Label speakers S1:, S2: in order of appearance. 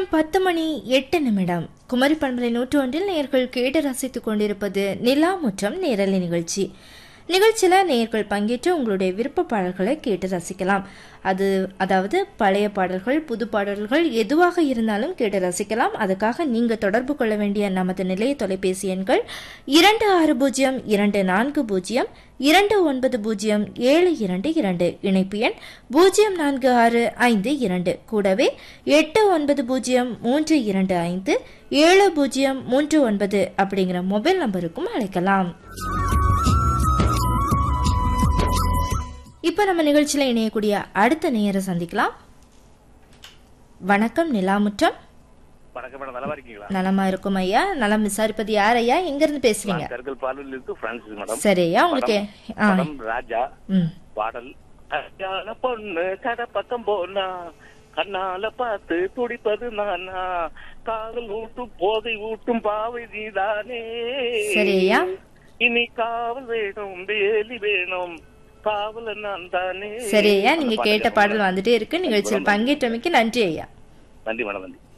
S1: பத்து மணி எட்டு நிமிடம் குமரி பண்பலை நூற்றொன்றில் நேர்கள் கேட்டு ரசித்துக் கொண்டிருப்பது நிலா முற்றம் நேரலை நிகழ்ச்சி நிகழ்ச்சியில் நேர்கள் பங்கேற்று உங்களுடைய விருப்ப பாடல்களை கேட்டு ரசிக்கலாம் அது அதாவது பழைய பாடல்கள் புது பாடல்கள் எதுவாக இருந்தாலும் கேட்டு ரசிக்கலாம் அதுக்காக நீங்கள் தொடர்பு கொள்ள வேண்டிய நமது நிலைய தொலைபேசி எண்கள் இரண்டு ஆறு பூஜ்ஜியம் இரண்டு நான்கு பூஜ்ஜியம் இரண்டு ஒன்பது பூஜ்ஜியம் ஏழு இரண்டு இரண்டு இணைப்பு எண் பூஜ்ஜியம் நான்கு ஆறு ஐந்து இரண்டு கூடவே எட்டு ஒன்பது பூஜ்ஜியம் மூன்று இரண்டு ஐந்து ஏழு பூஜ்ஜியம் மூன்று ஒன்பது அப்படிங்கிற மொபைல் நம்பருக்கும் அழைக்கலாம் இப்போ நம்ம நிகழ்ச்சியில் இணையக்கூடிய அடுத்த நேயரை சந்திக்கலாம் வணக்கம் நிலாமுற்றம்
S2: வணக்கம் மேடம் நல்லா இருக்கீங்களா
S1: நலமா இருக்கும் ஐயா நலம் விசாரிப்பது யார் ஐயா எங்க இருந்து பேசுறீங்க
S2: கருக்கல் பாடலில் இருக்கு பிரான்சிஸ் மேடம்
S1: சரி ஐயா உங்களுக்கு ஆ
S2: படம் ராஜா
S1: ம்
S2: பாடல் கல்யாண பொண்ணு கடை பக்கம் போனா கண்ணால பார்த்து துடிப்பது நானா காதல் ஊட்டும் போதை ஊட்டும் பாவை நீதானே
S1: சரி ஐயா.
S2: இனி காவல் வேணும் வேலி வேணும் காவல நான் தானே
S1: சரி ஐயா நீங்க
S2: அந்த
S1: கேட்ட
S2: பாடல்
S1: பாடல் வந்துட்டே இருக்கு நிகழ்ச்சியில் பங்கேற்றமைக்கு நன்றி ஐயா
S2: நன்றி மேடம் நன்றி